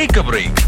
take a break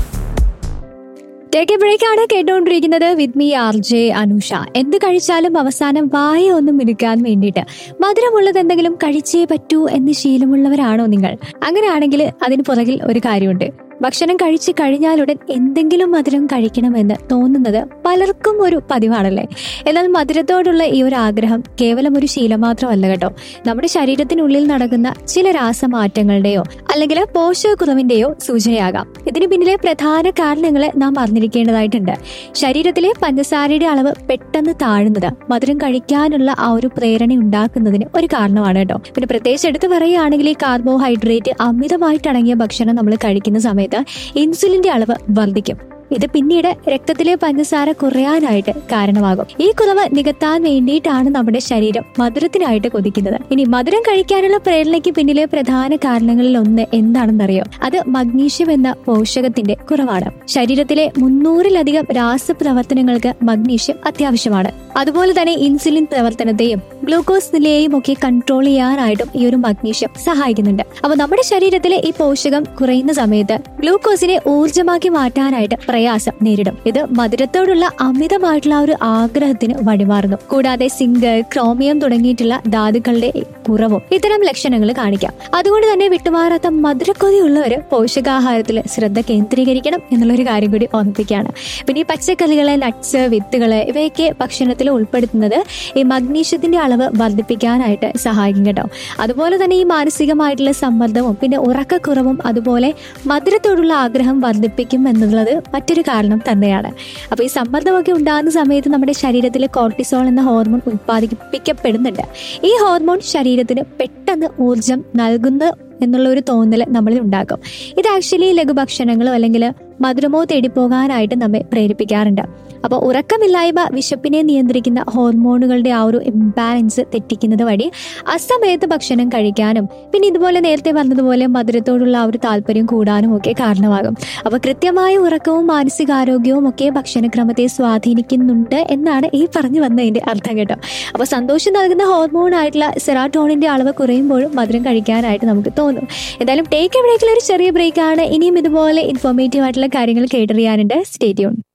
take a break ആണ് കേട്ടുകൊണ്ടിരിക്കുന്നത് with me R J Anusha എന്ത് കഴിച്ചാലും അവസാനം വായ ഒന്നും മിനുക്കാൻ വേണ്ടിയിട്ട് മധുരമുള്ളത് എന്തെങ്കിലും കഴിച്ചേ പറ്റൂ എന്ന് ശീലമുള്ളവരാണോ നിങ്ങൾ അങ്ങനെയാണെങ്കിൽ അതിന് പുറകിൽ ഒരു കാര്യമുണ്ട് ഭക്ഷണം കഴിച്ചു കഴിഞ്ഞാലുടൻ എന്തെങ്കിലും മധുരം കഴിക്കണമെന്ന് തോന്നുന്നത് പലർക്കും ഒരു പതിവാണല്ലേ എന്നാൽ മധുരത്തോടുള്ള ഈ ഒരു ആഗ്രഹം കേവലം ഒരു ശീലം മാത്രമല്ല കേട്ടോ നമ്മുടെ ശരീരത്തിനുള്ളിൽ നടക്കുന്ന ചില രാസമാറ്റങ്ങളുടെയോ അല്ലെങ്കിൽ പോഷകക്കുറവിന്റെയോ സൂചനയാകാം ഇതിന് പിന്നിലെ പ്രധാന കാരണങ്ങളെ നാം അറിഞ്ഞിരിക്കേണ്ടതായിട്ടുണ്ട് ശരീരത്തിലെ പഞ്ചസാരയുടെ അളവ് പെട്ടെന്ന് താഴുന്നത് മധുരം കഴിക്കാനുള്ള ആ ഒരു പ്രേരണ ഉണ്ടാക്കുന്നതിന് ഒരു കാരണമാണ് കേട്ടോ പിന്നെ പ്രത്യേകിച്ച് എടുത്ത് പറയുകയാണെങ്കിൽ ഈ കാർബോഹൈഡ്രേറ്റ് അമിതമായിട്ടടങ്ങിയ ഭക്ഷണം നമ്മൾ കഴിക്കുന്ന സമയത്ത് ഇൻസുലിന്റെ അളവ് വർദ്ധിക്കും ഇത് പിന്നീട് രക്തത്തിലെ പഞ്ചസാര കുറയാനായിട്ട് കാരണമാകും ഈ കുറവ് നികത്താൻ വേണ്ടിയിട്ടാണ് നമ്മുടെ ശരീരം മധുരത്തിനായിട്ട് കൊതിക്കുന്നത് ഇനി മധുരം കഴിക്കാനുള്ള പ്രേരണയ്ക്ക് പിന്നിലെ പ്രധാന കാരണങ്ങളിൽ ഒന്ന് എന്താണെന്നറിയോ അത് മഗ്നീഷ്യം എന്ന പോഷകത്തിന്റെ കുറവാണ് ശരീരത്തിലെ മുന്നൂറിലധികം രാസപ്രവർത്തനങ്ങൾക്ക് മഗ്നീഷ്യം അത്യാവശ്യമാണ് അതുപോലെ തന്നെ ഇൻസുലിൻ പ്രവർത്തനത്തെയും ഗ്ലൂക്കോസ് നിലയെയും ഒക്കെ കൺട്രോൾ ചെയ്യാനായിട്ടും ഈ ഒരു മഗ്നീഷ്യം സഹായിക്കുന്നുണ്ട് അപ്പൊ നമ്മുടെ ശരീരത്തിലെ ഈ പോഷകം കുറയുന്ന സമയത്ത് ഗ്ലൂക്കോസിനെ ഊർജ്ജമാക്കി മാറ്റാനായിട്ട് പ്രയാസം നേരിടും ഇത് മധുരത്തോടുള്ള അമിതമായിട്ടുള്ള ആ ഒരു ആഗ്രഹത്തിന് വഴിമാറുന്നു കൂടാതെ സിങ്ക് ക്രോമിയം തുടങ്ങിയിട്ടുള്ള ധാതുക്കളുടെ കുറവും ഇത്തരം ലക്ഷണങ്ങൾ കാണിക്കാം അതുകൊണ്ട് തന്നെ വിട്ടുമാറാത്ത മധുരക്കൊതിയുള്ളവര് പോഷകാഹാരത്തിൽ ശ്രദ്ധ കേന്ദ്രീകരിക്കണം എന്നുള്ള ഒരു കാര്യം കൂടി ഓർമ്മിപ്പിക്കുകയാണ് പിന്നെ ഈ പച്ചക്കറികള് നട്ട്സ് വിത്തുകള് ഇവയൊക്കെ ഭക്ഷണത്തിൽ ഉൾപ്പെടുത്തുന്നത് ഈ മഗ്നീഷ്യത്തിന്റെ അളവ് വർദ്ധിപ്പിക്കാനായിട്ട് സഹായിക്കും കേട്ടോ അതുപോലെ തന്നെ ഈ മാനസികമായിട്ടുള്ള സമ്മർദ്ദവും പിന്നെ ഉറക്കക്കുറവും അതുപോലെ മധുരത്തോടുള്ള ആഗ്രഹം വർദ്ധിപ്പിക്കും എന്നുള്ളത് മറ്റൊരു കാരണം തന്നെയാണ് അപ്പൊ ഈ സമ്മർദ്ദമൊക്കെ ഉണ്ടാകുന്ന സമയത്ത് നമ്മുടെ ശരീരത്തിൽ കോർട്ടിസോൾ എന്ന ഹോർമോൺ ഉത്പാദിപ്പിക്കപ്പെടുന്നുണ്ട് ഈ ഹോർമോൺ ശരീരത്തിന് പെട്ടെന്ന് ഊർജം നൽകുന്ന എന്നുള്ള ഒരു തോന്നൽ നമ്മളിൽ ഉണ്ടാക്കും ഇത് ആക്ച്വലി ലഘുഭക്ഷണങ്ങളോ അല്ലെങ്കിൽ മധുരമോ തേടിപ്പോകാനായിട്ട് നമ്മെ പ്രേരിപ്പിക്കാറുണ്ട് അപ്പോൾ ഉറക്കമില്ലായ്മ വിശപ്പിനെ നിയന്ത്രിക്കുന്ന ഹോർമോണുകളുടെ ആ ഒരു ഇംബാലൻസ് തെറ്റിക്കുന്നത് വഴി അസമയത്ത് ഭക്ഷണം കഴിക്കാനും പിന്നെ ഇതുപോലെ നേരത്തെ പറഞ്ഞതുപോലെ മധുരത്തോടുള്ള ആ ഒരു താല്പര്യം കൂടാനും ഒക്കെ കാരണമാകും അപ്പോൾ കൃത്യമായ ഉറക്കവും മാനസികാരോഗ്യവും ഒക്കെ ഭക്ഷണക്രമത്തെ സ്വാധീനിക്കുന്നുണ്ട് എന്നാണ് ഈ പറഞ്ഞു വന്നതിന്റെ അർത്ഥം കേട്ടോ അപ്പോൾ സന്തോഷം നൽകുന്ന ഹോർമോൺ ആയിട്ടുള്ള സെറാട്ടോണിന്റെ അളവ് കുറയുമ്പോഴും മധുരം കഴിക്കാനായിട്ട് നമുക്ക് തോന്നും എന്തായാലും ടേക്ക് എവിടേക്കുള്ള ഒരു ചെറിയ ബ്രേക്കാണ് ഇനിയും ഇതുപോലെ ഇൻഫോർമേറ്റീവ് ആയിട്ടുള്ള കാര്യങ്ങൾ കേട്ടറിയാനുണ്ട് സ്റ്റേറ്റ്യൂൺ